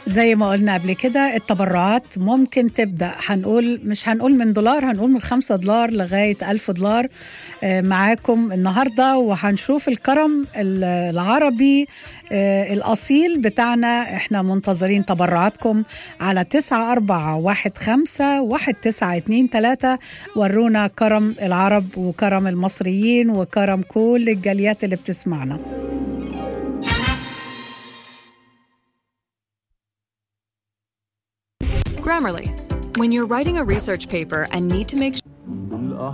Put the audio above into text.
زي ما قلنا قبل كده التبرعات ممكن تبدأ هنقول مش هنقول من دولار هنقول من خمسة دولار لغاية ألف دولار آه، معاكم النهاردة وهنشوف الكرم ال- العربي آه، الأصيل بتاعنا احنا منتظرين تبرعاتكم على تسعة أربعة واحد خمسة واحد تسعة اتنين تلاتة ورونا كرم العرب وكرم المصريين وكرم كل الجاليات اللي بتسمعنا Grammarly. When you're writing a research paper and need to make